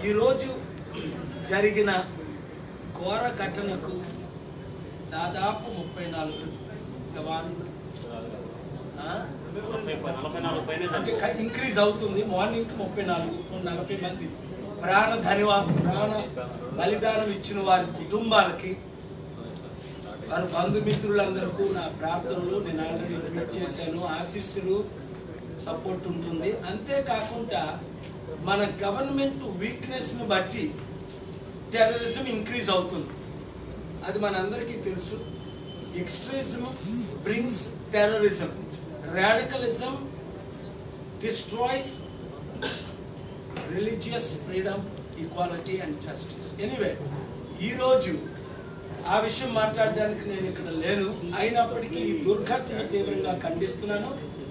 ఈరోజు జరిగిన ఘోర ఘటనకు దాదాపు ముప్పై నాలుగు జవాన్లు ఆ? నలభై నలభై నాలుగు పైన అంటే ఇంక్రీజ్ అవుతుంది మార్నింగ్ ముప్పై నాలుగు నలభై మంది ప్రాణ ధనివా ప్రాణ బలిదానం ఇచ్చిన వారి కుటుంబాలకి వారి బంధుమిత్రులందరికీ నా ప్రార్థనలు నేను ఆల్రెడీ ట్వీట్ చేశాను ఆశీస్సులు సపోర్ట్ ఉంటుంది అంతేకాకుండా మన గవర్నమెంట్ వీక్నెస్ని బట్టి టెర్రరిజం ఇంక్రీజ్ అవుతుంది అది మనందరికీ తెలుసు extremism brings terrorism radicalism destroys religious freedom equality and justice anyway ఈరోజు ఆ విషయం మాట్లాడడానికి నేను ఇక్కడ లేను అయినప్పటికీ ఈ దుర్ఘటన తీవ్రంగా ఖండిస్తున్నాను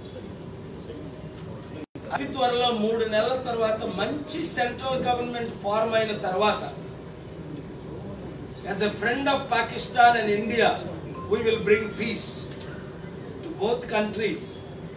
అతి త్వరలో మూడు నెలల తర్వాత మంచి సెంట్రల్ గవర్నమెంట్ ఫార్మ్ అయిన తర్వాత as a friend of Pakistan and India we will bring peace to both countries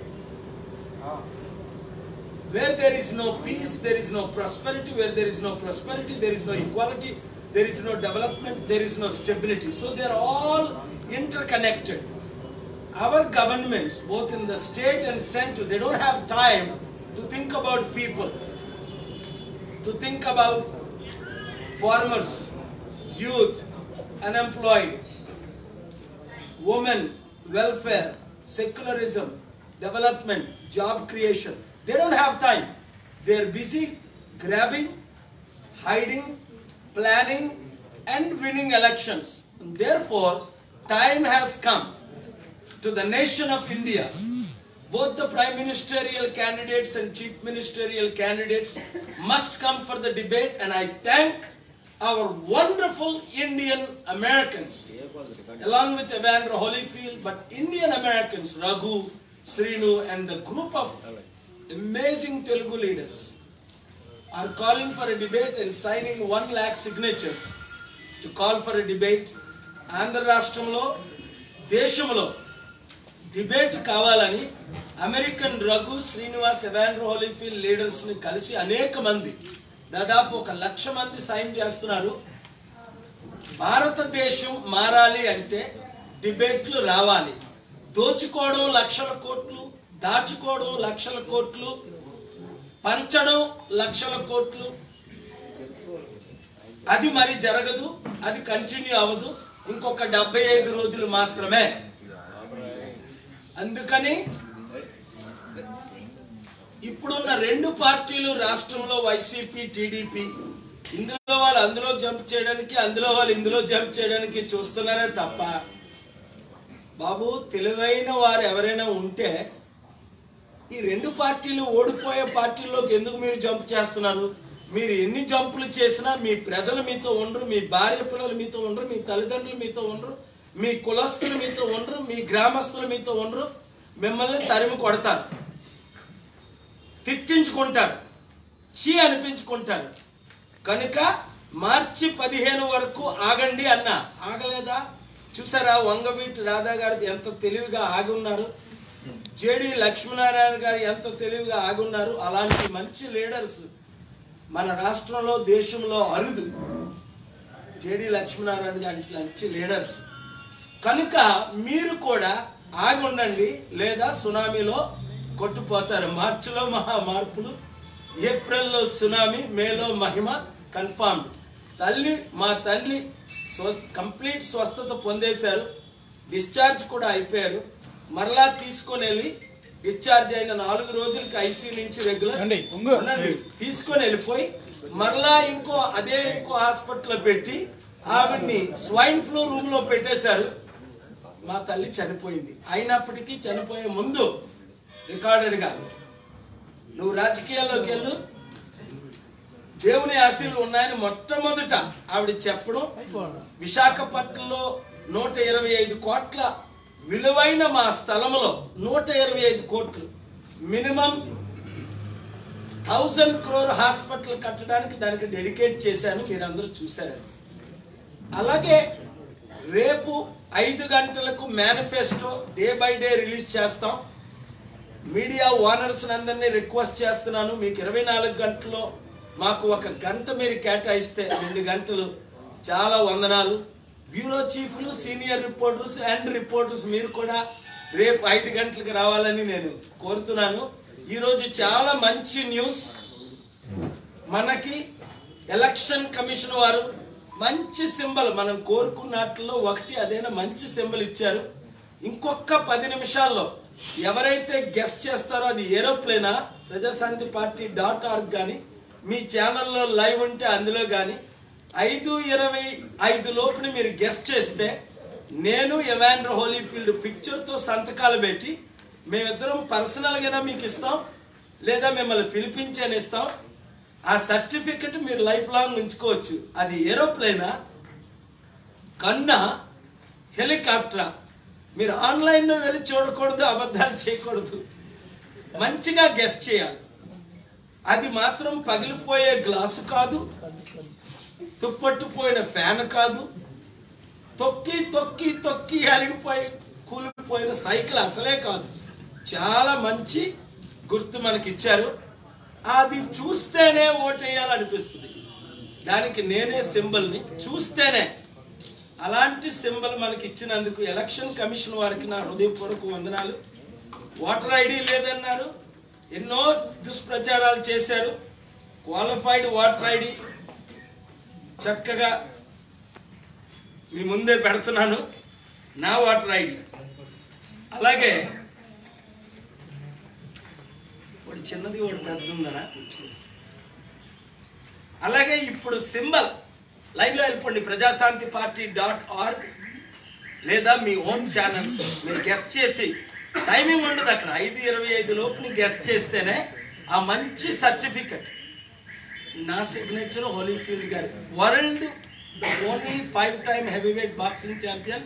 Where there is no peace, there is no prosperity. Where there is no prosperity, there is no equality, there is no development, there is no stability. So they are all interconnected. Our governments, both in the state and center, they don't have time to think about people, to think about farmers, youth, unemployed, women, welfare, secularism, development, job creation. They don't have time. They're busy grabbing, hiding, planning, and winning elections. Therefore, time has come to the nation of India. Both the prime ministerial candidates and chief ministerial candidates must come for the debate, and I thank our wonderful Indian Americans along with Evander Holyfield, but Indian Americans, Raghu, Srinu, and the group of amazing Telugu leaders are calling for a debate and signing one lakh signatures to call for a debate. Andhra రాష్ట్రంలో దేశంలో debate కావాలని American Raghu Srinivas Evander Holyfield లీడర్స్ని కలిసి అనేక మంది దాదాపు ఒక లక్ష మంది సైన్ చేస్తున్నారు భారతదేశం మారాలి అంటే డిబేట్లు రావాలి దోచుకోవడం లక్షల కోట్లు దాచుకోవడం లక్షల కోట్లు పంచడం లక్షల కోట్లు అది మరి జరగదు అది కంటిన్యూ అవ్వదు ఇంకొక డెబ్బై ఐదు రోజులు మాత్రమే అందుకని ఇప్పుడున్న రెండు పార్టీలు రాష్ట్రంలో వైసీపీ టీడీపీ ఇందులో వాళ్ళు అందులో జంప్ చేయడానికి అందులో వాళ్ళు ఇందులో జంప్ చేయడానికి చూస్తున్నారే తప్ప బాబు తెలివైన వారు ఎవరైనా ఉంటే ఈ రెండు పార్టీలు ఓడిపోయే పార్టీల్లోకి ఎందుకు మీరు జంప్ చేస్తున్నారు మీరు ఎన్ని జంపులు చేసినా మీ ప్రజలు మీతో ఉండరు మీ భార్య పిల్లలు మీతో ఉండరు మీ తల్లిదండ్రులు మీతో ఉండరు మీ కులస్తులు మీతో ఉండరు మీ గ్రామస్తులు మీతో ఉండరు మిమ్మల్ని తరిమి కొడతారు తిట్టించుకుంటారు చీ అనిపించుకుంటారు కనుక మార్చి పదిహేను వరకు ఆగండి అన్న ఆగలేదా చూసారా వంగవీటి రాధా గారు ఎంత తెలివిగా ఆగి ఉన్నారు జేడి లక్ష్మీనారాయణ గారు ఎంత తెలివిగా ఆగి ఉన్నారు అలాంటి మంచి లీడర్స్ మన రాష్ట్రంలో దేశంలో అరుదు జేడి లక్ష్మీనారాయణ గారి మంచి లీడర్స్ కనుక మీరు కూడా ఆగి ఉండండి లేదా సునామీలో కొట్టుపోతారు మార్చిలో మహా మార్పులు ఏప్రిల్లో సునామీ మేలో మహిమ కన్ఫామ్ తల్లి మా తల్లి స్వస్ కంప్లీట్ స్వస్థత పొందేశారు డిశ్చార్జ్ కూడా అయిపోయారు మరలా తీసుకొని వెళ్ళి డిశ్చార్జ్ అయిన నాలుగు రోజులకి ఐసీ నుంచి రెగ్యులర్ రండి. ఉండండి. తీసుకొని వెళ్ళిపోయి మరలా ఇంకో అదే ఇంకో హాస్పిటల్లో పెట్టి ఆవిడ్ని స్వైన్ ఫ్లూ రూమ్ లో పెట్టేశారు మా తల్లి చనిపోయింది అయినప్పటికీ చనిపోయే ముందు రికార్డెడ్ గా నువ్వు రాజకీయాల్లోకి వెళ్ళు దేవుని ఆశీలు ఉన్నాయని మొట్టమొదట ఆవిడ చెప్పడం విశాఖపట్నంలో నూట ఇరవై ఐదు కోట్ల విలువైన మా స్థలంలో నూట ఇరవై ఐదు కోట్లు మినిమం థౌజండ్ క్రోర్ హాస్పిటల్ కట్టడానికి దానికి డెడికేట్ చేశాను మీరందరూ చూశారు అలాగే రేపు ఐదు గంటలకు manifesto day by day release చేస్తాం మీడియా ఓనర్స్ అందరినీ రిక్వెస్ట్ చేస్తున్నాను మీకు ఇరవై నాలుగు గంటల్లో మాకు ఒక గంట మీరు కేటాయిస్తే రెండు గంటలు చాలా వందనాలు బ్యూరో చీఫ్లు సీనియర్ రిపోర్టర్స్ అండ్ రిపోర్టర్స్ మీరు కూడా రేపు ఐదు గంటలకు రావాలని నేను కోరుతున్నాను ఈరోజు చాలా మంచి న్యూస్ మనకి ఎలక్షన్ కమిషన్ వారు మంచి సింబల్ మనం కోరుకున్నట్లో ఒకటి అదైనా మంచి సింబల్ ఇచ్చారు ఇంకొక పది నిమిషాల్లో ఎవరైతే గెస్ట్ చేస్తారో అది ఏరోప్లేనా ప్రజాశాంతి పార్టీ డాట్ ఆర్గ్ కానీ మీ ఛానల్లో లైవ్ ఉంటే అందులో కానీ ఐదు ఇరవై ఐదు లోపుని మీరు గెస్ట్ చేస్తే నేను ఎవాండ్రో హోలీఫీల్డ్ పిక్చర్తో సంతకాలు పెట్టి మేమిద్దరం పర్సనల్గానే మీకు ఇస్తాం లేదా మిమ్మల్ని పిలిపించని ఇస్తాం ఆ సర్టిఫికెట్ మీరు లైఫ్ లాంగ్ ఉంచుకోవచ్చు అది ఏరోప్లేనా కన్నా హెలికాప్టరా మీరు ఆన్లైన్లో వెళ్ళి చూడకూడదు అబద్ధాలు చేయకూడదు మంచిగా గెస్ట్ చేయాలి అది మాత్రం పగిలిపోయే గ్లాసు కాదు తుప్పట్టుపోయిన ఫ్యాన్ కాదు తొక్కి తొక్కి తొక్కి అలిగిపోయి కూలిపోయిన సైకిల్ అసలే కాదు చాలా మంచి గుర్తు మనకి ఇచ్చారు అది చూస్తేనే ఓటేయాలనిపిస్తుంది దానికి నేనే సింబల్ని చూస్తేనే అలాంటి సింబల్ మనకి ఇచ్చినందుకు ఎలక్షన్ కమిషన్ వారికి నా హృదయపూర్వక వందనాలు ఓటర్ ఐడి లేదన్నారు ఎన్నో దుష్ప్రచారాలు చేశారు క్వాలిఫైడ్ ఓటర్ ఐడి చక్కగా మీ ముందే పెడుతున్నాను నా ఓటర్ ఐడి అలాగే ఒకటి చిన్నది ఒకటి పెద్ద ఉందనా అలాగే ఇప్పుడు సింబల్ లైన్లో వెళ్ళిపోండి ప్రజాశాంతి పార్టీ డాట్ ఆర్గ్ లేదా మీ ఓన్ ఛానల్స్ మీరు గెస్ట్ చేసి టైమింగ్ ఉండదు అక్కడ ఐదు ఇరవై ఐదు లోపుని గెస్ట్ చేస్తేనే ఆ మంచి సర్టిఫికెట్ నా సిగ్నేచర్ హోలీఫీల్డ్ గారి world the only five time heavy weight boxing champion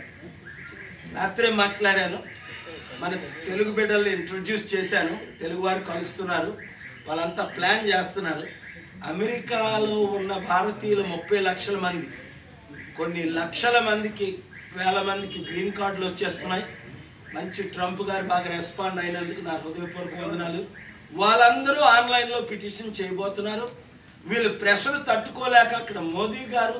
రాత్రే మాట్లాడాను మన తెలుగు బిడ్డల్ని ఇంట్రొడ్యూస్ చేశాను తెలుగు వారు కలుస్తున్నారు వాళ్ళంతా ప్లాన్ చేస్తున్నారు అమెరికాలో ఉన్న భారతీయులు ముప్పై లక్షల మంది కొన్ని లక్షల మందికి వేల మందికి గ్రీన్ కార్డులు వచ్చేస్తున్నాయి మంచి ట్రంప్ గారు బాగా రెస్పాండ్ అయినందుకు నా హృదయపూర్వక వందనాలు వాళ్ళందరూ ఆన్లైన్లో పిటిషన్ చేయబోతున్నారు వీళ్ళు ప్రెషర్ తట్టుకోలేక అక్కడ మోదీ గారు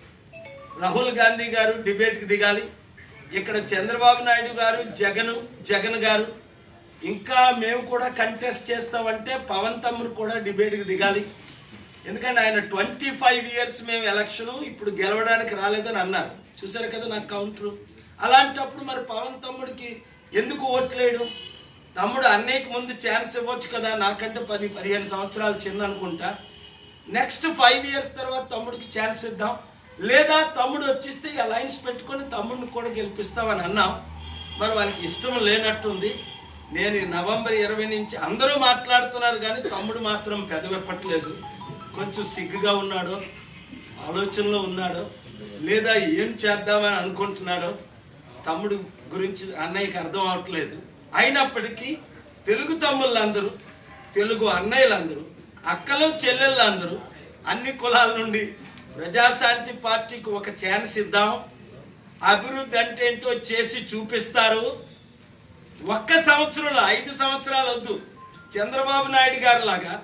రాహుల్ గాంధీ గారు డిబేట్కి దిగాలి ఇక్కడ చంద్రబాబు నాయుడు గారు జగన్ జగన్ గారు ఇంకా మేము కూడా కంటెస్ట్ చేస్తామంటే పవన్ తమ్ముడు కూడా డిబేట్కి దిగాలి ఎందుకంటే ఆయన ట్వంటీ ఫైవ్ ఇయర్స్ మేము ఎలక్షన్ ఇప్పుడు గెలవడానికి రాలేదని అన్నారు చూసారు కదా నాకు కౌంటర్ అలాంటప్పుడు మరి పవన్ తమ్ముడికి ఎందుకు ఓట్లేయడం తమ్ముడు అన్నయ్యకి ముందు ఛాన్స్ ఇవ్వచ్చు కదా నాకంటే పది పదిహేను సంవత్సరాలు చిన్న అనుకుంటా నెక్స్ట్ ఫైవ్ ఇయర్స్ తర్వాత తమ్ముడికి ఛాన్స్ ఇద్దాం లేదా తమ్ముడు వచ్చిస్తే ఈ అలయన్స్ పెట్టుకొని తమ్ముడిని కూడా గెలిపిస్తామని అన్నాం మరి వాళ్ళకి ఇష్టం లేనట్టుంది నేను ఈ నవంబర్ ఇరవై నుంచి అందరూ మాట్లాడుతున్నారు కానీ తమ్ముడు మాత్రం పెదవెప్పట్లేదు కొంచెం సిగ్గుగా ఉన్నాడు ఆలోచనలో ఉన్నాడు లేదా ఏం చేద్దామని అనుకుంటున్నాడో తమ్ముడు గురించి అన్నయ్యకి అర్థం అవట్లేదు అయినప్పటికీ తెలుగు తమ్ముళ్ళందరూ తెలుగు అన్నయ్యలందరూ అక్కలు చెల్లెళ్ళందరూ అన్ని కులాల నుండి ప్రజాశాంతి పార్టీకి ఒక ఛాన్స్ ఇద్దాం అభివృద్ధి అంటే ఏంటో చేసి చూపిస్తారు ఒక్క సంవత్సరంలో ఐదు సంవత్సరాలు వద్దు చంద్రబాబు నాయుడు గారి లాగా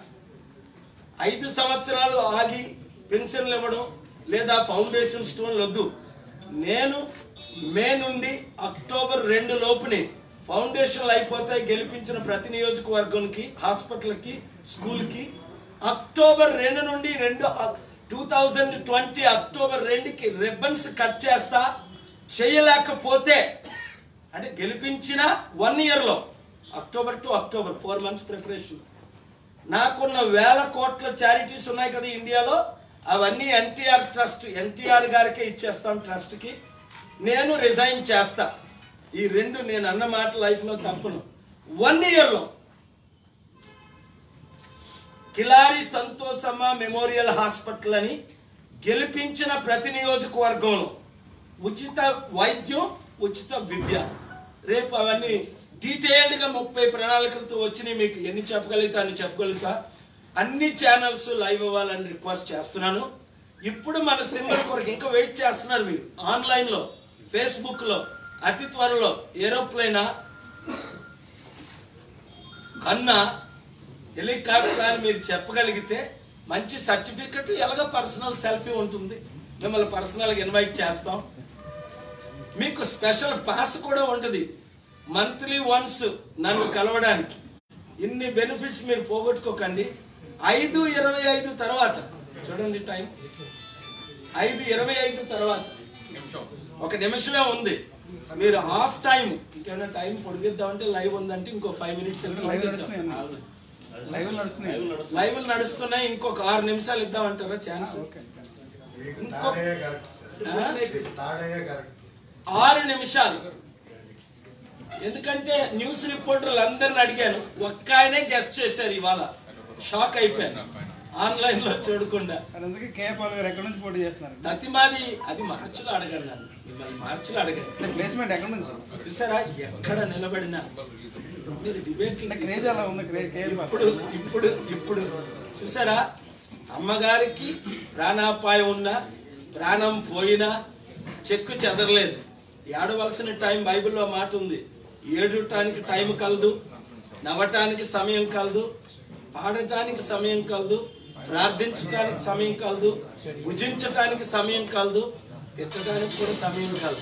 ఐదు సంవత్సరాలు ఆగి పెన్షన్లు ఇవ్వడం లేదా ఫౌండేషన్ స్టోన్లు వద్దు నేను మే నుండి అక్టోబర్ రెండు లోపుని ఫౌండేషన్లు అయిపోతాయి గెలిపించిన ప్రతి నియోజకవర్గంకి హాస్పిటల్కి స్కూల్కి అక్టోబర్ రెండు నుండి రెండు టూ థౌజండ్ ట్వంటీ అక్టోబర్ రెండుకి రిబ్బన్స్ కట్ చేస్తా చేయలేకపోతే అంటే గెలిపించిన వన్ ఇయర్లో October to October four months preparation నాకున్న వేల కోట్ల చారిటీస్ ఉన్నాయి కదా ఇండియాలో అవన్నీ ఎన్టీఆర్ ట్రస్ట్ ఎన్టీఆర్ గారికే ఇచ్చేస్తాం ట్రస్ట్కి నేను రిజైన్ చేస్తా ఈ రెండు నేను అన్న మాట లైఫ్లో తప్పును వన్ ఇయర్లో కిలారి సంతోషమ్మ మెమోరియల్ హాస్పిటల్ అని గెలిపించిన ప్రతి నియోజకవర్గంలో ఉచిత వైద్యం ఉచిత విద్య రేపు అవన్నీ డీటెయిల్డ్గా ముప్పై ప్రణాళికలతో వచ్చినాయి మీకు ఎన్ని చెప్పగలుగుతా అన్ని చెప్పగలుగుతా అన్ని ఛానల్స్ లైవ్ ఇవ్వాలని రిక్వెస్ట్ చేస్తున్నాను ఇప్పుడు మన సింబల్ కొరకు ఇంకా వెయిట్ చేస్తున్నారు మీరు ఆన్లైన్లో ఫేస్బుక్లో అతి త్వరలో ఏరోప్లేనా కన్నా హెలికాప్టర్ అని మీరు చెప్పగలిగితే మంచి సర్టిఫికెట్ ఎలాగో పర్సనల్ సెల్ఫీ ఉంటుంది మిమ్మల్ని పర్సనల్గా ఇన్వైట్ చేస్తాం మీకు స్పెషల్ పాస్ కూడా ఉంటుంది మంత్లీ వన్స్ నన్ను కలవడానికి ఇన్ని బెనిఫిట్స్ మీరు పోగొట్టుకోకండి ఐదు ఇరవై ఐదు తర్వాత చూడండి టైం ఐదు ఇరవై ఐదు తర్వాత ఒక నిమిషమే ఉంది మీరు హాఫ్ టైం ఇంకేమైనా టైం పొడిగిద్దామంటే లైవ్ ఉందంటే ఇంకో ఫైవ్ మినిట్స్ లైవ్ నడుస్తున్నాయి అన్న. లైవ్ నడుస్తున్నాయి లైవ్ నడుస్తున్నాయి ఇంకొక ఆరు నిమిషాలు ఇద్దామంటారా ఛాన్స్ ఓకే మీకు ఇంకో- తాడయ్యే కరెక్ట్ సార్ ఆ? మీకు తాడయ్యే కరెక్ట్ ఆరు నిమిషాలు ఎందుకంటే న్యూస్ రిపోర్టర్లు అందరిని అడిగాను ఒక్క ఆయనే గెస్ట్ చేశారు ఇవాళ షాక్ అయిపోయాను ఆన్లైన్ లో చూడకుండా మరి అందుకే కేపాల్ గారు ఎక్కడి నుంచి పోటీ చేస్తున్నారు ప్రతిమాది అది మార్చిలో అడగండి నన్ను మిమ్మల్ని మార్చిలో అడగండి అంటే ప్లేస్మెంట్ ఎక్కడి నుంచి చూసారా ఎక్కడ నిలబడినా మీరు డిబేట్ అంటే క్రేజ్ అలా ఉంది క్రే కేపాల్ ఇప్పుడు ఇప్పుడు ఇప్పుడు చూసారా అమ్మగారికి ప్రాణాపాయం ఉన్నా ప్రాణం పోయినా చెక్కు చెదరలేదు ఏడవలసిన టైం బైబిల్లో మాట ఉంది ఏడటానికి టైం కలదు నవ్వటానికి సమయం కలదు పాడటానికి సమయం కలదు ప్రార్థించటానికి సమయం కలదు భుజించటానికి సమయం కలదు తిట్టడానికి కూడా సమయం కలదు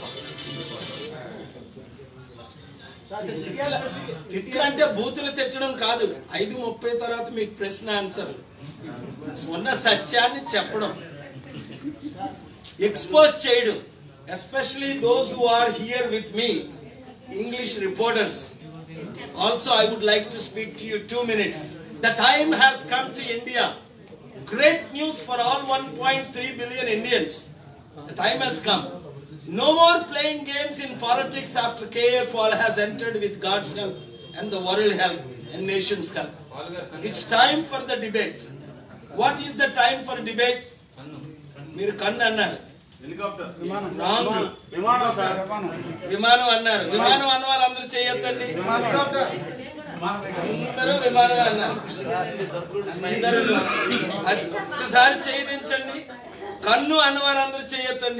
తిట్లు అంటే బూతులు తిట్టడం కాదు ఐదు ముప్పై తర్వాత మీకు ప్రశ్న ఆన్సర్ ఉన్న సత్యాన్ని చెప్పడం ఎక్స్పోజ్ చేయడం especially those who are here with me English reporters also I would like to speak to you two minutes the time has come to India great news for all one point three billion Indians The time has come. No more playing games in politics after K.A. Paul has entered with God's help and the world help and nation's help. It's time for the debate. What is the time for debate? మీరు కన్ను అన్నారు విమానం Wrong. విమానం sir విమానం విమానం అన్నారు విమానం అన్న వాళ్ళందరూ చేయొద్దండి విమానం అందరూ విమానం అన్నారు ఇద్దరు అది ఒక్కసారి చేయదించండి కన్ను అన్న వారందరూ చేయొద్దండి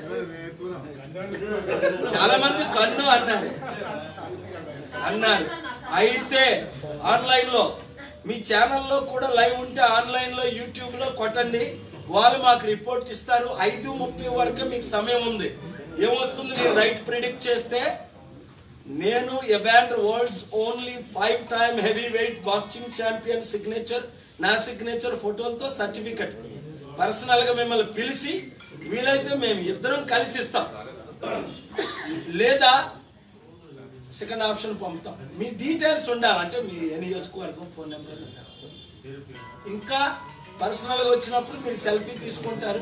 చాలా మంది కన్ను అన్నారు అన్నారు అయితే ఆన్లైన్ లో మీ ఛానల్లో కూడా లైవ్ ఉంటే ఆన్లైన్ లో యూట్యూబ్ లో కొట్టండి వాళ్ళు మాకు రిపోర్ట్ ఇస్తారు ఐదు ముప్పై వరకు మీకు సమయం ఉంది ఏమొస్తుంది మీరు రైట్ ప్రిడిక్ట్ చేస్తే నేను Evander world's only five time heavy weight boxing champion signature నా సిగ్నేచర్ ఫోటోలతో సర్టిఫికెట్ పర్సనల్ గా మిమ్మల్ని పిలిచి వీలైతే మేము ఇద్దరం కలిసి ఇస్తాం లేదా సెకండ్ ఆప్షన్ పంపుతాం మీ డీటెయిల్స్ ఉండాలి అంటే మీ ఏ నియోజకవర్గం ఫోన్ నెంబర్ ఇంకా పర్సనల్ గా వచ్చినప్పుడు మీరు సెల్ఫీ తీసుకుంటారు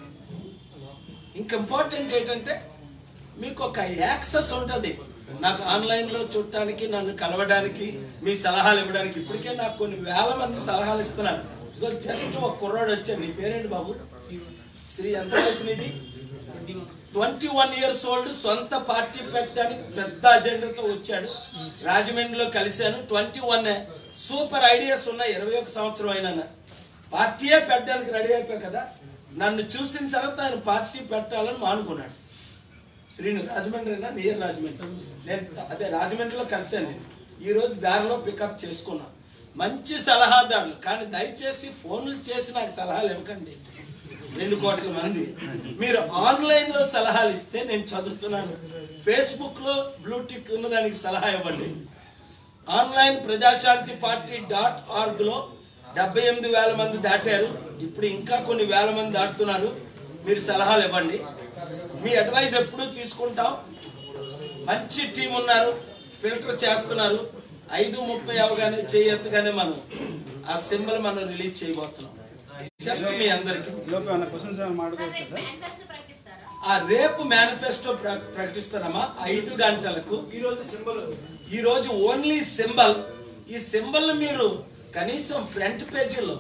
ఇంకా ఇంపార్టెంట్ ఏంటంటే మీకు ఒక యాక్సెస్ ఉంటుంది నాకు ఆన్లైన్లో చూడటానికి నన్ను కలవడానికి మీ సలహాలు ఇవ్వడానికి ఇప్పటికే నాకు కొన్ని వేల మంది సలహాలు ఇస్తున్నారు ఇదిగో జస్ట్ ఒక కుర్రాడు వచ్చాడు నీ పేరేంటి బాబు శ్రీ ఎంత వయసు నీది ట్వంటీ వన్ ఇయర్స్ ఓల్డ్ సొంత పార్టీ పెట్టడానికి పెద్ద అజెండాతో వచ్చాడు రాజమండ్రిలో కలిశాను ట్వంటీ వన్ సూపర్ ఐడియాస్ ఉన్నాయి ఇరవై ఒక సంవత్సరం అయినా పార్టీయే పెట్టడానికి రెడీ అయిపోయా కదా నన్ను చూసిన తర్వాత ఆయన పార్టీ పెట్టాలని మానుకున్నాడు శ్రీను రాజమండ్రినా నియర్ రాజమండ్రి నేను త- అదే రాజమండ్రిలో కలిశాను నేను ఈ రోజు దారిలో పికప్ చేసుకున్నా మంచి సలహాదారులు కానీ దయచేసి ఫోన్లు చేసి నాకు సలహాలు ఇవ్వకండి రెండు కోట్ల మంది మీరు ఆన్లైన్ లో సలహాలు ఇస్తే నేను చదువుతున్నాను ఫేస్బుక్ లో బ్లూటిక్ ఉన్న దానికి సలహా ఇవ్వండి online Prajashanti party dot org లో డెబ్బై ఎనిమిది వేల మంది దాటారు ఇప్పుడు ఇంకా కొన్ని వేల మంది దాటుతున్నారు మీరు సలహాలు ఇవ్వండి మీ అడ్వైస్ ఎప్పుడూ తీసుకుంటాం మంచి టీం ఉన్నారు ఫిల్టర్ చేస్తున్నారు ఐదు ముప్పై అవగానే చేయెత్తగానే మనం ఆ సింబల్ మనం రిలీజ్ చేయబోతున్నాం జస్ట్ మీ అందరికి లోపు ఏమైనా క్వశ్చన్స్ ఏమైనా మాట్లాడుకోవచ్చా సార్ మేనిఫెస్టో ప్రకటిస్తారా ఆ రేపు మేనిఫెస్టో ప్ర- ప్రకటిస్తారమ్మా ఐదు గంటలకు ఈ రోజు సింబల్ ఈ రోజు ఓన్లీ సింబల్ ఈ సింబల్ మీరు కనీసం ఫ్రంట్ పేజీలో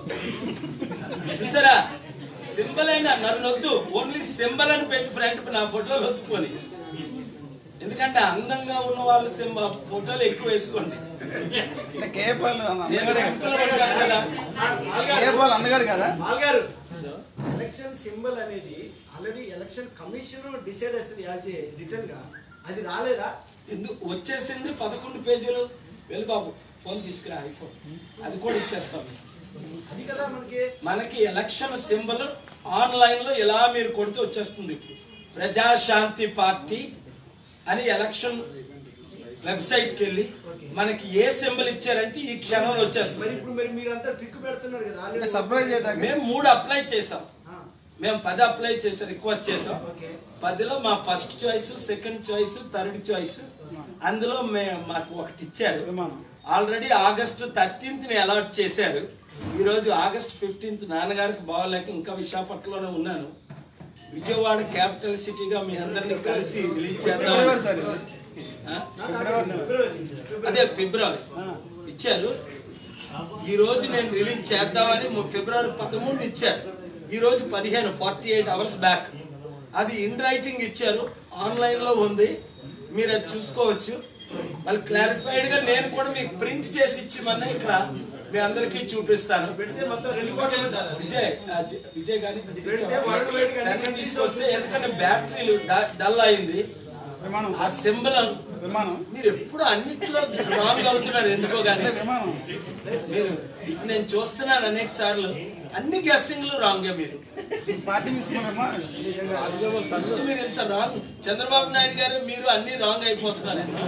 చూసారా సింబల్ అయినా నన్ను వద్దు ఓన్లీ సింబల్ అని పెట్టి ఫ్రంట్ నా ఫోటోలు వద్దుకొని ఎందుకంటే అందంగా ఉన్న వాళ్ళ సింబ ఫోటోలు ఎక్కువ వేసుకోండి అంటే కేపాల్ నేను సింపుల్ ఉంటాను కదా కేపాల్ అందగాడు కదా బాల్గారు ఎలక్షన్ సింబల్ అనేది ఆల్రెడీ ఎలక్షన్ కమిషన్ డిసైడ్ చేస్తుంది యాజ్ ఏ రిటర్న్ గా అది రాలేదా ఎందుకు వచ్చేసింది పదకొండు పేజీలు వెళ్ళి బాబు ఫోన్ తీసుకురా ఐఫోన్ అది కూడా ఇచ్చేస్తాం అది కదా మనకి మనకి ఎలక్షన్ సింబల్ ఆన్లైన్ లో ఎలా మీరు కొడితే వచ్చేస్తుంది ప్రజాశాంతి పార్టీ అని ఎలక్షన్ వెబ్సైట్ కి వెళ్ళి మనకి ఏ సింబల్ ఇచ్చారంటే ఈ క్షణంలో మరి వచ్చేస్తుంది ఇప్పుడు మరి మీరంతా ట్రిక్ పెడుతున్నారు కదా అంటే ఆల్రెడీ సర్ప్రైజ్ చేయడానికి మేము మూడు అప్లై చేసాం మేము పది అప్లై చేసాం రిక్వెస్ట్ చేసాం ఓకే పదిలో మా first choice second choice third choice అందులో మే మాకు ఒకటి ఇచ్చారు విమానం ఆల్రెడీ ఆగస్టు థర్టీన్త్ ని అలాట్ చేశారు ఈ రోజు ఆగస్ట్ ఫిఫ్టీన్త్ నాన్నగారికి బాగోలేక ఇంకా విశాఖపట్నంలోనే ఉన్నాను విజయవాడ క్యాపిటల్ సిటీగా మీ అందరినీ కలిసి రిలీజ్ చేద్దాం ఫిబ్రవరి సార్ ఇది. ఆ? ఫిబ్రవరి అదే ఫిబ్రవరి ఆ. ఇచ్చారు ఈ రోజు నేను రిలీజ్ చేద్దామని ము- ఫిబ్రవరి పదమూడు ఇచ్చారు ఈ రోజు పదిహేను ఫార్టీ ఎయిట్ అవర్స్ బ్యాక్ అది ఇన్ రైటింగ్ ఇచ్చారు ఆన్లైన్ లో ఉంది మీరు అది చూసుకోవచ్చు మళ్ళీ క్లారిఫైడ్ గా నేను కూడా మీకు ప్రింట్ చేసి ఇచ్చిమన్నా ఇక్కడ మీ అందరికీ చూపిస్తాను పెడితే మొత్తం రెండు కోట్ల సార్ విజయ్ ఆ, జ- విజయ్ గాని పెడితే వరల్డ్ వైడ్ గా వెనక్కి తీసుకొస్తే ఎందుకంటే బ్యాటరీలు డల్ అయింది విమానం ఆ సింబల్ విమానం మీరు ఎప్పుడు అన్నిట్లో రాంగ్ అవుతున్నారు ఎందుకో గానీ అంటే విమానం మీరు నేను చూస్తున్నాను అనేక సార్లు అన్ని గెస్సింగ్లు రాంగే మీరు పార్టీ తీసుకోలేమా ఎందుకు మీరు ఇంత రాంగ్ చంద్రబాబు నాయుడు గారు మీరు అన్ని రాంగ్ అయిపోతున్నారు ఎందుకు?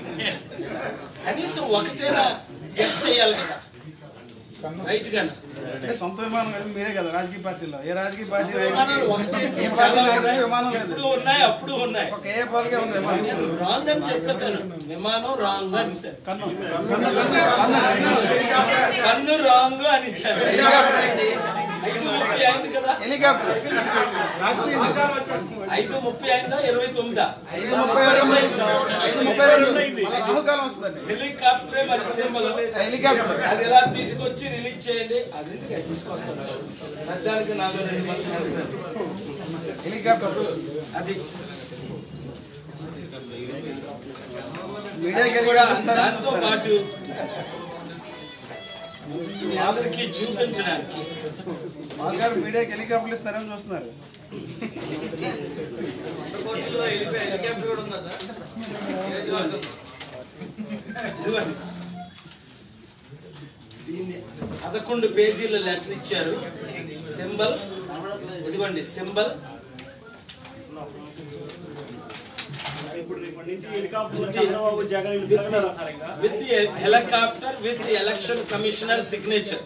కనీసం ఒకటైనా గెస్ చేయాలి కదా రైట్ గానా అంటే సొంత విమానం కదా మీరే కదా రాజకీయ పార్టీలో ఏ రాజకీయ పార్టీ విమానాలు ఒకటే ఏ చాలా పార్టీ ఉన్నాయి. నాయకుడికి విమానం లేదు ఇప్పుడు ఉన్నాయి అప్పుడు ఉన్నాయి ఒక ఏ పాలకే ఉంది విమానం నేను రాంగ్ అని చెప్పేశాను విమానం రాంగ్ అని సార్ కన్ను కన్ను కన్ను కన్ను రాంగ్ అని సార్ ఐదు ముప్పై అయింది కదా హెలికాప్టర్ ఆకారం వచ్చేస్తుంది ఐదు ముప్పై అయిందా ఇరవై తొమ్మిదా ఐదు ముప్పై రెండు ఐదు ముప్పై రెండు మళ్ళీ రాహుకాలం వస్తుందండి హెలికాప్టరే మరి సింబల్ హెలికాప్టర్ అది ఎలా తీసుకొచ్చి రిలీజ్ చేయండి అది ఎందుకు అది తీసుకొస్తాను పెద్దానికి నాలుగు రెండు మంది చేస్తారు. హెలికాప్టర్ అది మీడియాకి అది కూడా వెళ్ళి దాంతో పాటు మీ అందరికీ చూపించడానికి గారు మీడియాకి హెలికాప్టర్లు ఇస్తారని చూస్తున్నారు ఇదిగోండి. దీన్ని పదకొండు పేజీల లెటర్ ఇచ్చారు సింబల్ ఇదిగోండి సింబల్ ఇప్పుడు రేపటి నుంచి హెలికాప్టర్ చంద్రబాబు జగన్ వీళ్ళు తిరగలేరా సార్ ఇంకా with helicopter with election commissioner signature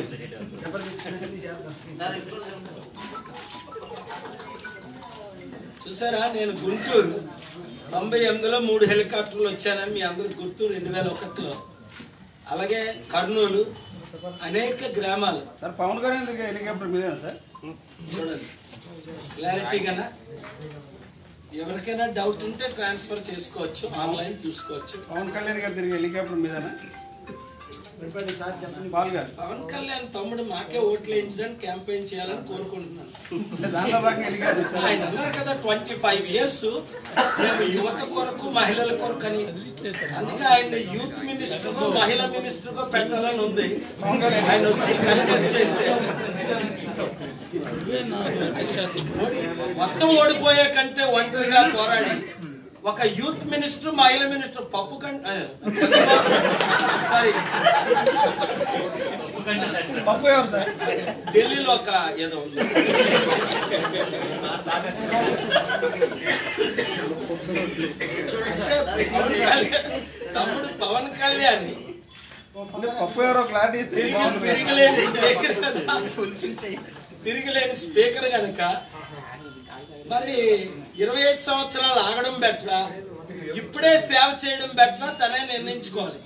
చూసారా నేను గుంటూరు తొంభై ఎనిమిదిలో మూడు హెలికాప్టర్లు వచ్చానని మీ అందరికి గుర్తు రెండు వేల ఒకటిలో అలాగే కర్నూలు అనేక గ్రామాలు సార్ పవన్ కళ్యాణ్ దగ్గర హెలికాప్టర్ మీదేనా సార్ చూడండి క్లారిటీగానా ఎవరికైనా డౌట్ ఉంటే ట్రాన్స్ఫర్ చేసుకోవచ్చు ఆన్లైన్ చూసుకోవచ్చు పవన్ కళ్యాణ్ గారు తిరిగి హెలికాప్టర్ మీదేనా చెప్పండి సార్ చెప్పండి పాల్ గారు పవన్ కళ్యాణ్ తమ్ముడు మాకే ఓట్లు వేయించడానికి క్యాంపెయిన్ చేయాలని కోరుకుంటున్నాను అంటే దాంట్లో భాగంగా హెలికాప్టర్ ఇచ్చారు ఆయన అన్నారు కదా ట్వంటీ ఫైవ్ ఇయర్స్ మేము యువత కొరకు మహిళల కొరకు అని అందుకే ఆయన యూత్ మినిస్టర్ గా మహిళా మినిస్టర్ గా పెట్టాలని ఉంది ఆయన వచ్చి కంటెస్ట్ చేస్తే ఓడి- మొత్తం ఓడిపోయే కంటే ఒంటరిగా పోరాడి ఒక యూత్ మినిస్టర్ మహిళా మినిస్టర్ పప్పు కంటే సారీ పప్పు ఎవరు సార్ ఢిల్లీలో ఒక ఏదో ఉంది అంటే పవన్ కళ్యాణ్ తమ్ముడు పవన్ కళ్యాణ్ అంటే పప్పు ఎవరో క్లారిటీ ఇస్తే తిరిగి బాగుంటుంది తిరిగిలేని స్పీకర్ కదా తిరిగిలేని స్పీకర్ గనుక మరి ఇరవై ఐదు సంవత్సరాలు ఆగడం బెటరా ఇప్పుడే సేవ చేయడం బెటరా తనే నిర్ణయించుకోవాలి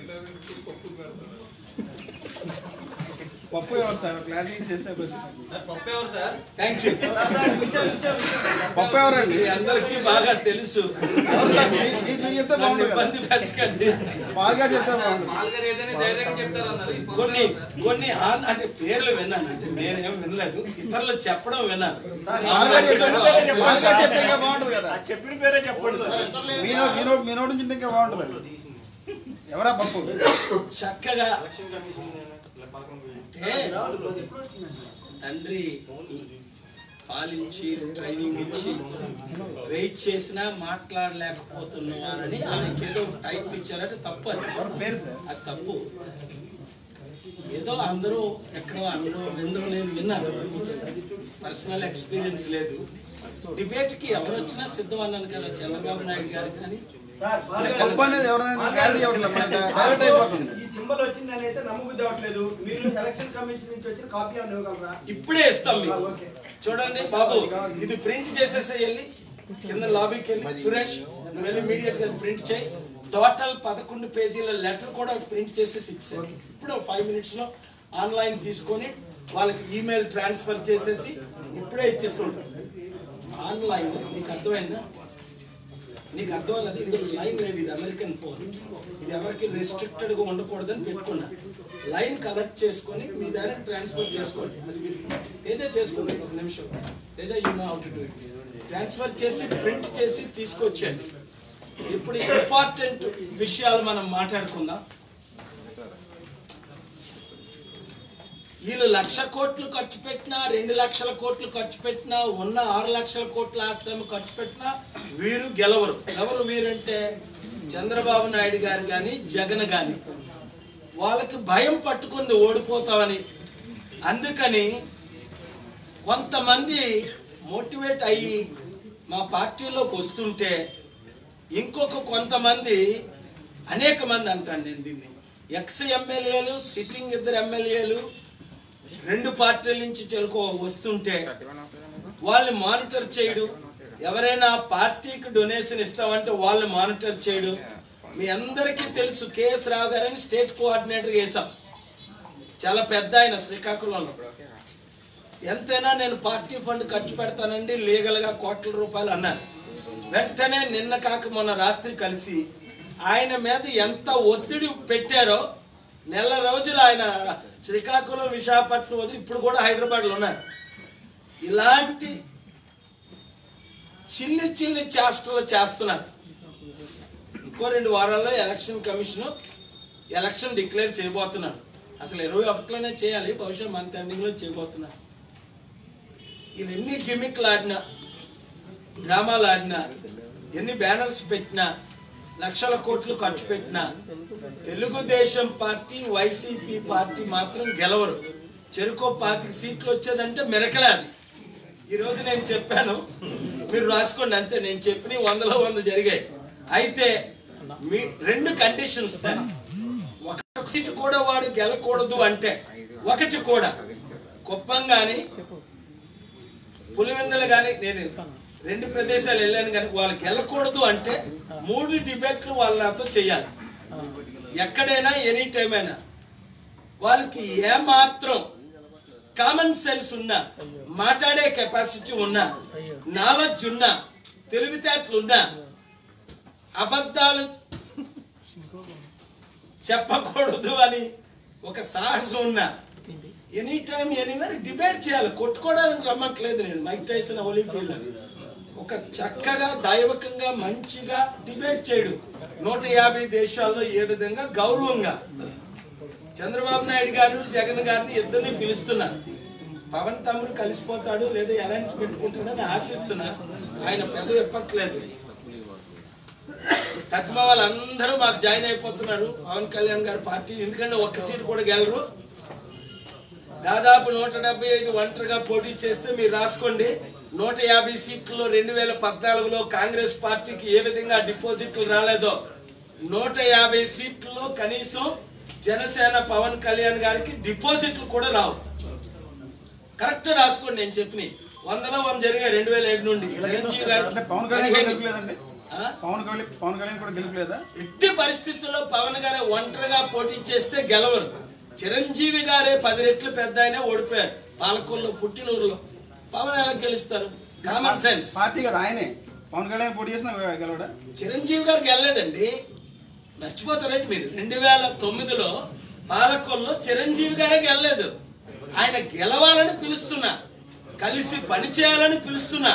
పప్పు ఎవరు సార్ క్లారిటీ ఇచ్చేస్తే కొంచెం థ్యాంక్ యూ పప్పు ఎవరండి మీ అందరికీ బాగా తెలుసు ఎవరు సార్ మీ- మీ- మీరు చెప్తే నన్ను బాగుంటుంది కదా ఇబ్బంది పెట్టకండి పాల్ గారు చెప్తే బాగుంటుంది కొన్ని కొన్ని ఆన్ అంటే పేర్లు విన్నాను అంటే నేనేం వినలేదు ఇతరులు చెప్పడం విన్నాను పాల్ గారు చెప్తే పాల్ గారు చెప్తే ఇంకా బాగుంటుంది కదా చెప్పిన పేరే చెప్పండి సార్ మీ నోటి మీ నోటి మీ నోటి నుంచి ఇంకా బాగుంటుంది అది ఎవరా పప్పు చక్కగా అంటే తండ్రి పాలించి ట్రైనింగ్ ఇచ్చి వెయిట్ చేసినా మాట్లాడలేకపోతున్నవారని ఆయనకి ఏదో టైప్ ఇచ్చారంటే తప్పు అది ఎవరి పేరు సార్ అది తప్పు ఏదో అందరూ ఎక్కడో అందరూ రెండో నేను విన్నాను పర్సనల్ ఎక్స్పీరియన్స్ లేదు డిబేట్కి ఎవరు వచ్చినా సిద్ధం అన్నాను కదా చంద్రబాబు నాయుడు గారు కానీ సార్ బాగా- గొప్ప అనేది ఎవరైనా బాగా- క్యాచ్ చేయట్లేదు మనకి డైవర్ట్ అయిపోతుంది ఈ సింబల్ వచ్చిందని అయితే నమ్మబుద్ధి అవ్వట్లేదు మీరు ఎలక్షన్ కమిషన్ నుంచి వచ్చిన కాపీ అని ఇవ్వగలరా ఇప్పుడే ఇస్తాం ఆ, మీకు ఓకే చూడండి బాబు ఇది ప్రింట్ చేసేసి వెళ్ళి కింద లాబీకి వెళ్ళి సురేష్ నువ్వు వెళ్ళి ఇమీడియట్ గా ప్రింట్ చేయి టోటల్ పదకొండు పేజీల లెటర్ కూడా ప్రింట్ చేసేసి ఇచ్చేయి ఇప్పుడు ఫైవ్ మినిట్స్ లో ఆన్లైన్ తీసుకొని వాళ్ళకి ఈమెయిల్ ట్రాన్స్ఫర్ చేసేసి ఇప్పుడే ఇచ్చేస్తుంటాం ఆన్లైన్ నీకు అర్థమైందా నీకు అర్థం అన్నది ఇందులో లైన్ లేదు ఇది అమెరికన్ ఫోన్ ఇది ఎవరికి రెస్ట్రిక్టెడ్ గా ఉండకూడదని పెట్టుకున్నా లైన్ కలెక్ట్ చేసుకొని మీ దగ్గర ట్రాన్స్ఫర్ చేసుకోండి అది మీరు తేజ చేసుకోండి ఒక నిమిషం Teja you know how to do transfer చేసి ప్రింట్ చేసి తీసుకొచ్చేయండి ఇప్పుడు ఇంపార్టెంట్ విషయాలు మనం మాట్లాడుకుందాం వీళ్ళు లక్ష కోట్లు ఖర్చు పెట్టినా రెండు లక్షల కోట్లు ఖర్చు పెట్టినా ఉన్న ఆరు లక్షల కోట్ల ఆస్తి ఖర్చు పెట్టినా వీరు గెలవరు ఎవరు వీరంటే చంద్రబాబు నాయుడు గారు కానీ జగన్ కానీ వాళ్ళకి భయం పట్టుకుంది ఓడిపోతామని అందుకని కొంతమంది మోటివేట్ అయ్యి మా పార్టీలోకి వస్తుంటే ఇంకొక కొంతమంది అనేక మంది అంటాను నేను దీన్ని ఎక్స్ ఎమ్మెల్యేలు సిట్టింగ్ ఇద్దరు ఎమ్మెల్యేలు రెండు పార్టీల నుంచి చెరుకు వస్తుంటే వాళ్ళని మానిటర్ చేయడు ఎవరైనా పార్టీకి డొనేషన్ ఇస్తామంటే వాళ్ళు మానిటర్ చేయడు మీ అందరికీ తెలుసు కేఎస్ రావు గారని స్టేట్ కోఆర్డినేటర్ చేశాం చాలా పెద్ద ఆయన శ్రీకాకుళంలో ఎంతైనా నేను పార్టీ ఫండ్ ఖర్చు పెడతానండి లీగల్గా కోట్ల రూపాయలు అన్నారు వెంటనే నిన్న కాక మొన్న రాత్రి కలిసి ఆయన మీద ఎంత ఒత్తిడి పెట్టారో నెల రోజులు ఆయన శ్రీకాకుళం విశాఖపట్నం వదిలి ఇప్పుడు కూడా హైదరాబాద్లో ఉన్నారు ఇలాంటి చిల్లి చిల్లి చేష్టలు చేస్తున్నారు ఇంకో రెండు వారాల్లో ఎలక్షన్ కమిషన్ ఎలక్షన్ డిక్లేర్ చేయబోతున్నారు అసలు ఇరవై ఒకటిలోనే చేయాలి బహుశా మంత్ ఎండింగ్లో చేయబోతున్నారు ఇది ఎన్ని గిమిక్లు ఆడినా డ్రామాలు ఆడినా ఎన్ని బ్యానర్స్ పెట్టినా లక్షల కోట్లు ఖర్చు పెట్టినా తెలుగుదేశం పార్టీ వైసీపీ పార్టీ మాత్రం గెలవరు చెరుకో పాతిక సీట్లు వచ్చేదంటే మెరకలే అది ఈరోజు నేను చెప్పాను మీరు రాసుకోండి అంతే నేను చెప్పిన వందలో వంద జరిగాయి అయితే మీ రెండు కండిషన్స్ ఒక సీటు కూడా వాడు గెలకూడదు అంటే ఒకటి కూడా కుప్పం కానీ పులివెందులు కానీ నేను రెండు ప్రదేశాలు వెళ్ళాను కానీ వాళ్ళకి వెళ్ళకూడదు అంటే మూడు డిబేట్లు వాళ్ళ నాతో చేయాలి ఎక్కడైనా ఎనీ టైం అయినా వాళ్ళకి ఏమాత్రం కామన్ సెన్స్ ఉన్నా మాట్లాడే కెపాసిటీ ఉన్నా నాలెడ్జ్ ఉన్నా తెలివితేటలు ఉన్నా అబద్ధాలు చెప్పకూడదు అని ఒక సాహసం ఉన్నా ఎనీ టైం ఎనీవర్ డిబేట్ చేయాలి కొట్టుకోవడానికి రమ్మట్లేదు నేను మైక్ టైసన్ ఓలీఫీల్డ్ ఒక చక్కగా దైవకంగా మంచిగా డిబేట్ చేయడు నూట యాభై దేశాల్లో ఏ విధంగా గౌరవంగా చంద్రబాబు నాయుడు గారు జగన్ గారిని ఇద్దరిని పిలుస్తున్నారు పవన్ తమ్ముడు కలిసిపోతాడు లేదా అలయన్స్ పెట్టుకుంటాడని ఆశిస్తున్నా ఆయన పెద్ద చెప్పట్లేదు తత్మ వాళ్ళందరూ మాకు జాయిన్ అయిపోతున్నారు పవన్ కళ్యాణ్ గారి పార్టీ ఎందుకంటే ఒక్క సీటు కూడా గెలరు దాదాపు నూట డెబ్బై ఐదు ఒంటరిగా పోటీ చేస్తే మీరు రాసుకోండి నూట యాభై సీట్లలో రెండు వేల పద్నాలుగులో కాంగ్రెస్ పార్టీకి ఏ విధంగా డిపాజిట్లు రాలేదో నూట యాభై సీట్లలో కనీసం జనసేన పవన్ కళ్యాణ్ గారికి డిపాజిట్లు కూడా రావు కరెక్ట్ రాసుకోండి నేను చెప్పిన వందలో వంద జరిగాయి రెండు వేల ఏడు నుండి చిరంజీవి గారు అంటే పవన్ కళ్యాణ్ కూడా పదిహేను. గెలుపులేదండి ఆ? పవన్ కళ్యాణ్ పవన్ కళ్యాణ్ కూడా గెలుపులేదా ఎట్టి పరిస్థితుల్లో పవన్ గారు ఒంటరిగా పోటీ చేస్తే గెలవరు చిరంజీవి గారే పది రెట్లు పెద్ద ఆయన ఓడిపోయారు పాలకొల్లో పుట్టినూరులో పవన్ ఎలా గెలుస్తారు కామన్ సెన్స్ పార్టీ కదా ఆయనే పవన్ కళ్యాణ్ పోటీ చేసిన గెలవడా చిరంజీవి గారు గెలలేదండి మర్చిపోతారండి మీరు రెండు వేల తొమ్మిదిలో పాలకొల్లో చిరంజీవి గారే గెలలేదు ఆయన గెలవాలని పిలుస్తున్నా కలిసి పని చేయాలని పిలుస్తున్నా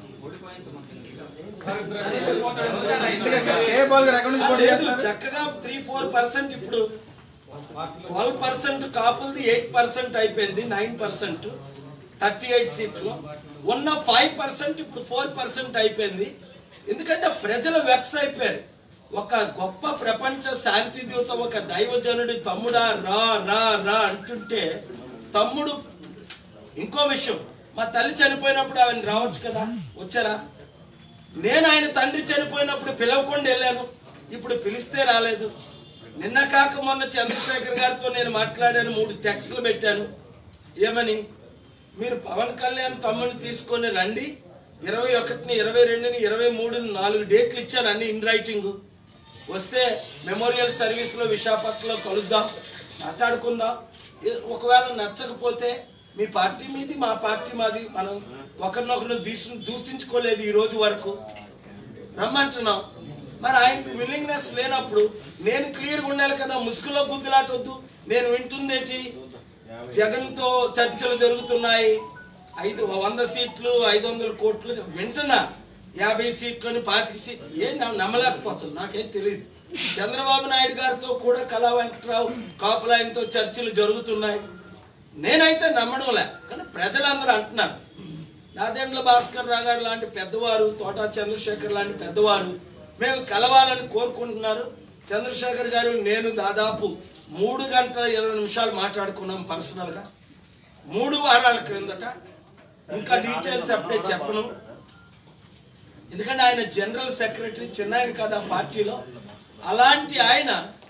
ఏ పాల్ గారు ఎక్కడి నుంచి పోటీ లేదు చేస్తారు చక్కగా త్రీ ఫోర్ పర్సెంట్ ఇప్పుడు ట్వెల్వ్ పర్సెంట్ కాపులది ఎయిట్ పర్సెంట్ అయిపోయింది నైన్ పర్సెంట్ థర్టీ ఎయిట్ సీట్లు ఉన్న ఫైవ్ పర్సెంట్ ఇప్పుడు ఫోర్ పర్సెంట్ అయిపోయింది ఎందుకంటే ప్రజలు వెక్స్ అయిపోయారు ఒక గొప్ప ప్రపంచ శాంతి దూత ఒక దైవజనుడి తమ్ముడా రా రా రా అంటుంటే తమ్ముడు ఇంకో విషయం మా తల్లి చనిపోయినప్పుడు ఆయన రావచ్చు కదా వచ్చారా నేను ఆయన తండ్రి చనిపోయినప్పుడు పిలవకుండా వెళ్ళాను ఇప్పుడు పిలిస్తే రాలేదు నిన్న కాక మొన్న చంద్రశేఖర్ గారితో నేను మాట్లాడాను మూడు టెక్స్ట్లు పెట్టాను ఏమని మీరు పవన్ కళ్యాణ్ తమ్ముని తీసుకొని రండి ఇరవై ఒకటిని ఇరవై రెండుని ఇరవై మూడుని నాలుగు డేట్లు ఇచ్చాను అన్ని ఇన్ రైటింగ్ వస్తే మెమోరియల్ సర్వీస్లో విశాఖపట్నంలో కలుద్దాం మాట్లాడుకుందాం ఏ- ఒకవేళ నచ్చకపోతే మీ పార్టీ మీది మా పార్టీ మాది మనం ఒకరినొకరు దూసి దూషించుకోలేదు ఈ రోజు వరకు రమ్మంటున్నాం మరి ఆయనకి విల్లింగ్నెస్ లేనప్పుడు నేను క్లియర్గా ఉండాలి కదా ముసుగులో గుద్దులాటొద్దు నేను వింటుందేంటి జగన్తో చర్చలు జరుగుతున్నాయి ఐదు వంద సీట్లు ఐదు వందల కోట్లు వింటున్నా యాభై సీట్లని పాతిక సీట్లు ఏం నా- నమ్మలేకపోతుంది నాకేం తెలియదు చంద్రబాబు నాయుడు గారితో కూడా కళా వెంకట్రావు కాపులాయనతో చర్చలు జరుగుతున్నాయి నేనైతే నమ్మడంలే కానీ ప్రజలందరూ అంటున్నారు నాదెండ్ల భాస్కర్ రావు గారు లాంటి పెద్దవారు తోటా చంద్రశేఖర్ లాంటి పెద్దవారు మేము కలవాలని కోరుకుంటున్నారు చంద్రశేఖర్ గారు నేను దాదాపు మూడు గంటల ఇరవై నిమిషాలు మాట్లాడుకున్నాం పర్సనల్గా మూడు వారాల క్రిందట ఇంకా డీటెయిల్స్ అప్పుడే చెప్పను ఎందుకంటే ఆయన జనరల్ సెక్రటరీ చిన్న ఆయన కదా పార్టీలో అలాంటి ఆయన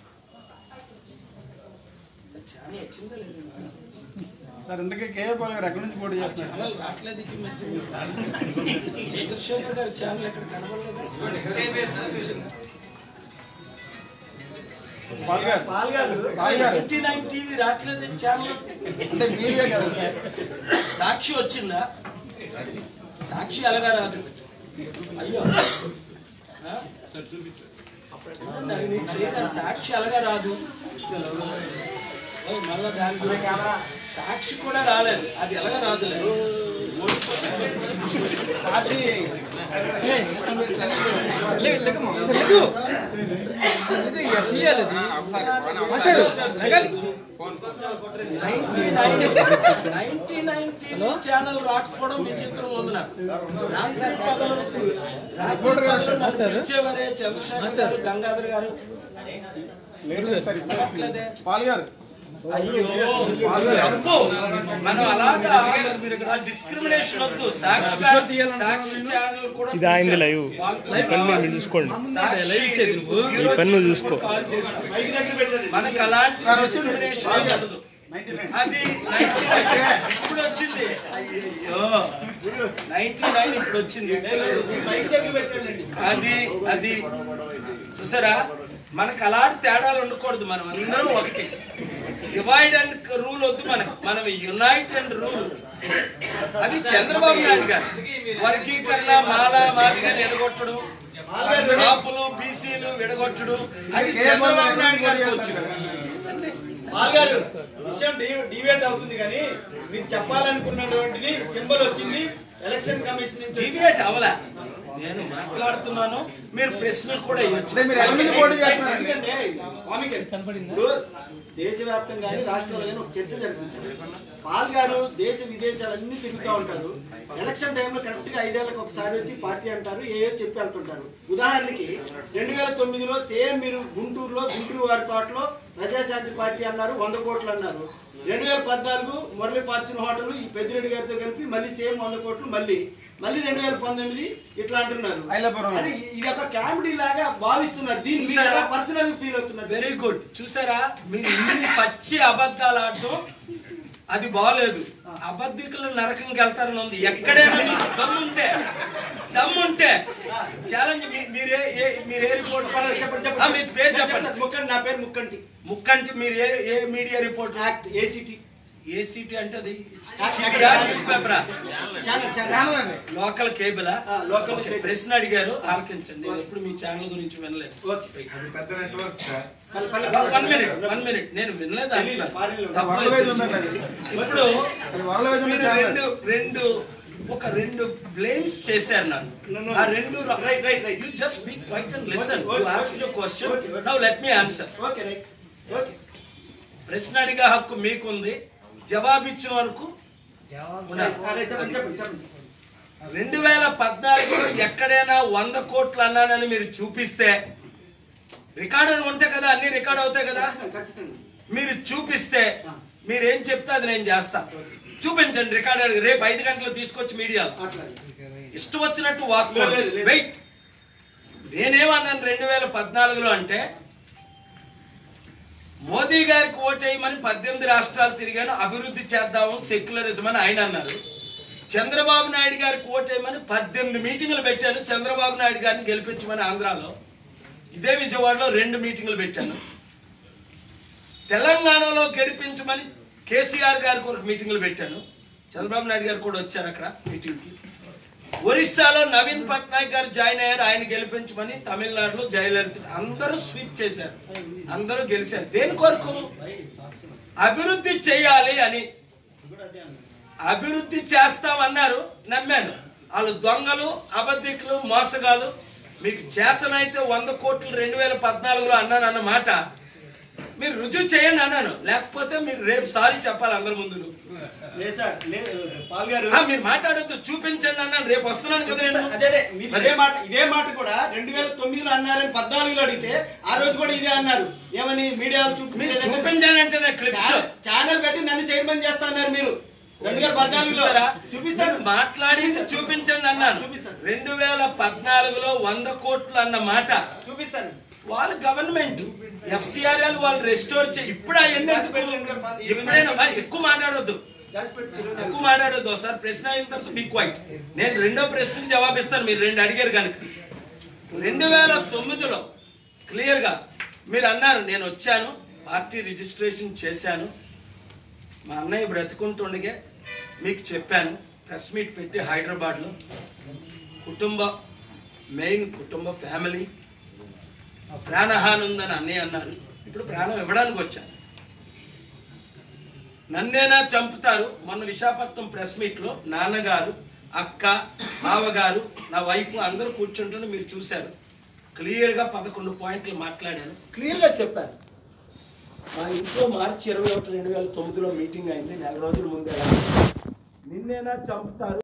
చాలా వచ్చిందా లేదా సార్ ఇంతకీ కేఏ పాల్ గారు ఎక్కడి నుంచి పోటీ చేస్తున్నారు ఛానల్ రావట్లేదు ఇటు మధ్య చంద్రశేఖర్ గారి ఛానల్ ఎక్కడ కనబడలేదు Paul garu Paul garu Paul garu ninety nine TV రావట్లేదు ఛానల్ అంటే మీరే కదా సార్ సాక్షి వచ్చిందా సాక్షి ఎలాగా రాదు అయ్యో ఆ? నాకు నీకు చేయరా సాక్షి ఎలాగా రాదు ఓయ్, మళ్ళా దాని గురించి సాక్షి కూడా రాలేదు అది ఎలాగా రాదులే party ninety nine TV channel రాకపోవడం విచిత్రం ఉంది నాకు రాత్రి పగలు రాత్రి పగలు నన్ను పిలిచేవారే చంద్రశేఖర్ గారు గంగాధర్ గారు రావట్లేదే. పాల్ గారు అయ్యో తప్పు మనం అలాగా డిస్క్రిమినేషన్ వద్దు సాక్షి గారు సాక్షి ఛానల్ కూడా ఇది ఆయనది లైవ్. వాళ్ళతో ఈ పెన్ను రావాలి. మీరు చూసుకోండి. సాక్షి బ్యూరో పెన్ను చీఫ్ చూసుకో. కూడా కాల్ చేశాం. మనకు అలాంటి డిస్క్రిమినేషన్ ఏం ఉండదు అది 99 ఇప్పుడు వచ్చింది అయ్యో నైన్టీ నైన్ ఇప్పుడు వచ్చింది అది అది చూసారా మనకు అలాంటి తేడాలు ఉండకూడదు మనం అందరం ఒకటి డివైడ్ అండ్ రూల్ వద్దు మనకు మనం యునైట్ అండ్ రూల్ అది చంద్రబాబు నాయుడు గారు వర్గీకరణ మాల మాదిగా ఎడగొట్టడం కాపులు బీసీలు విడగొట్టడం అది చంద్రబాబు నాయుడు గారికి వచ్చింది పాల్ గారు విషయం డివేట్ అవుతుంది కానీ మీరు చెప్పాలనుకున్నటువంటిది సింబల్ వచ్చింది ఎలక్షన్ కమిషన్ నుంచి డిబేట్ అవలా నేను మాట్లాడుతున్నాను మీరు ప్రశ్నలు కూడా ఇవ్వచ్చు అంటే మీరు ఎక్కడి నుంచి పోటీ చేస్తున్నారు ఎందుకంటే స్వామికి ఇప్పుడు దేశవ్యాప్తంగా కానీ రాష్ట్రంలో కానీ ఒక చర్చ జరుగుతుంది పాల్ గారు దేశ విదేశాలన్నీ తిరుగుతూ ఉంటారు ఎలక్షన్ టైంలో కరెక్ట్ గా ఐదేళ్లకు ఒకసారి వచ్చి పార్టీ అంటారు ఏ చెప్పి వెళ్తుంటారు ఉదాహరణకి రెండు వేల తొమ్మిదిలో సేమ్ మీరు గుంటూరులో గుంటూరు వారి తోటలో ప్రజాశాంతి పార్టీ అన్నారు వంద కోట్లు అన్నారు రెండు వేల పద్నాలుగు మురళీ ఫార్చ్యూన్ హోటల్ ఈ పెద్దిరెడ్డి గారితో కలిపి మళ్ళీ సేమ్ వంద కోట్లు మళ్ళీ మళ్ళీ రెండు వేల పంతొమ్మిది ఇట్లా అంటున్నారు ఐలాపురం. అంటే ఇది ఒక కామెడీ లాగా భావిస్తున్నారు దీన్ని మీరు ఎలా పర్సనల్ ఫీల్ అవుతున్నారు వెరీ గుడ్ చూసారా మీరు ఇన్ని పచ్చి అబద్ధాలు ఆడటం అది బాగలేదు అబద్ధికులు నరకంకి వెళ్తారని ఉంది ఎక్కడైనా మీకు దమ్ముంటే దమ్ముంటే ఛాలెంజ్ మీరే ఏ మీరే రిపోర్ట్ చెప్పండి మీ పేరు చెప్పండి ముక్కంటి నా పేరు ముక్కంటి ముక్కంటి మీరు ఏ ఏ media report act ACT ACT అంటే అది Act- న్యూస్ పేపరా ఛానల్ ఛానల్ ఛానల్ అండి లోకల్ కేబులా ఆ, local ఓకే, cable. ప్రశ్న అడిగారు ఆలకించండి నేను ఎప్పుడు మీ ఛానల్ గురించి వినలేదు ఓకే అది పెద్ద నెట్వర్క్ సార్ పల్ల- పల్ల- వన్ మినిట్ వన్ మినిట్ నేను వినలేదు తెలీదు, అంటున్నాను. foreign లో. తప్పలేదు వరల్డ్ వైడ్ తెలుసు. ఉన్నది అది. ఇప్పుడు అది వరల్డ్ వైడ్ ఉన్న మీరు ఛానల్. రెండు రెండు ఒక రెండు బ్లేమ్స్ చేశారు నాకు No, no. ఆ రెండు Right, right, right. You just be quiet and listen Okay, you okay, ask your question Okay, okay. Now let me answer okay right okay ప్రశ్న అడిగే హక్కు మీకుంది జవాబు ఇచ్చిన వరకు ఉండాలి. ఆ, రైట్, చెప్పండి చెప్పండి చెప్పండి రెండు వేల పద్నాలుగులో ఎక్కడైనా వంద కోట్లు అన్నానని మీరు చూపిస్తే రికార్డు ఉంటే కదా అన్ని రికార్డ్ అవుతాయి కదా ఖచ్చితంగా, ఖచ్చితంగా మీరు చూపిస్తే మీరేం చెప్తే అది నేను చేస్తా చూపించండి రికార్డు రేపు ఐదు గంటలు తీసుకొచ్చి మీడియాలో అట్లాగే ఇష్టం వచ్చినట్టు వాక్ లేదు, లేదు, లేదు. వెయిట్ నేనేమన్నాను రెండు వేల పద్నాలుగులో అంటే మోదీ గారికి ఓటేయమని పద్దెనిమిది రాష్ట్రాలు తిరిగాను అభివృద్ధి చేద్దాము సెక్యులరిజం అని ఆయన అన్నారు చంద్రబాబు నాయుడు గారికి ఓటేయమని పద్దెనిమిది మీటింగులు పెట్టాను చంద్రబాబు నాయుడు గారిని గెలిపించమని ఆంధ్రాలో ఇదే విజయవాడలో రెండు మీటింగులు పెట్టాను తెలంగాణలో గెలిపించమని కేసీఆర్ గారికి ఒక మీటింగులు పెట్టాను చంద్రబాబు నాయుడు గారు కూడా వచ్చారు అక్కడ మీటింగ్కి ఒరిస్సాలో నవీన్ పట్నాయక్ గారు జాయిన్ అయ్యారు ఆయన గెలిపించమని తమిళనాడులో జయలలిత అందరూ స్వీప్ చేశారు అందరూ గెలిచారు దేని కొరకు అభివృద్ధి చేయాలి అని అభివృద్ధి చేస్తామన్నారు నమ్మాను వాళ్ళు దొంగలు అబద్ధికులు మోసగాలు మీకు చేతనైతే వంద కోట్లు రెండు వేల పద్నాలుగులో అన్నాను అన్న మాట మీరు రుజువు చేయండి అన్నాను లేకపోతే మీరు రేపు సారీ చెప్పాలి అందరి ముందు లేదు సార్ లేదు పాల్ గారు ఆ, మీరు మాట్లాడొద్దు చూపించండి అన్నాను రేపు వస్తున్నాను కదా నేను అదే అదే మీరు ఇదే మాట ఇదే మాట కూడా రెండు వేల తొమ్మిదిలో అన్నారని పద్నాలుగులో అడిగితే ఆ రోజు కూడా ఇదే అన్నారు ఏమని మీడియా మీరు చూపించానంటే క్లిప్స్ ఛానల్ పెట్టి నన్ను చైర్మన్ చేస్తా అన్నారు మీరు రెండు వేల పద్నాలుగులో చూసారా చూపిస్తారు మీరు మాట్లాడింది చూపించండి అన్నాను చూపిస్తాను. రెండు వేల పద్నాలుగులో వంద కోట్లు అన్న మాట చూపిస్తాను వాళ్ళు గవర్నమెంట్ ఎఫ్సిఆర్ఎల్ వాళ్ళు రెస్టోర్ చేయి ఇప్పుడు అవన్నీ ఎందుకు ఎప్పుడైనా మరి ఎక్కువ మాట్లాడొద్దు ఎక్కువ మాట్లాడొద్దు ఒకసారి ప్రశ్న అయిన తర్వాత బీ క్వైట్ నేను రెండో ప్రశ్నకి జవాబిస్తాను మీరు రెండు అడిగారు కనుక రెండు వేల తొమ్మిదిలో క్లియర్గా మీరు అన్నారు నేను వచ్చాను పార్టీ రిజిస్ట్రేషన్ చేశాను మా అన్నయ్య బ్రతుకుంటుండగే మీకు చెప్పాను ప్రెస్ మీట్ పెట్టి హైదరాబాద్లో కుటుంబ మెయిన్ కుటుంబ ఫ్యామిలీ ప్రాణహాని ఉందని అన్నయ్య అన్నారు ఇప్పుడు ప్రాణం ఇవ్వడానికి వచ్చాను నన్నేనా చంపుతారు మొన్న విశాఖపట్నం ప్రెస్ మీట్ లో నాన్నగారు అక్క బావగారు నా వైఫ్ అందరూ కూర్చుంటుంటే మీరు చూశారు క్లియర్ గా పదకొండు పాయింట్లు మాట్లాడాను క్లియర్ గా చెప్పాను మా ఇంట్లో మార్చి ఇరవై ఒకటి రెండు వేల తొమ్మిదిలో మీటింగ్ అయింది నెల రోజుల ముందే నిన్నేనా చంపుతారు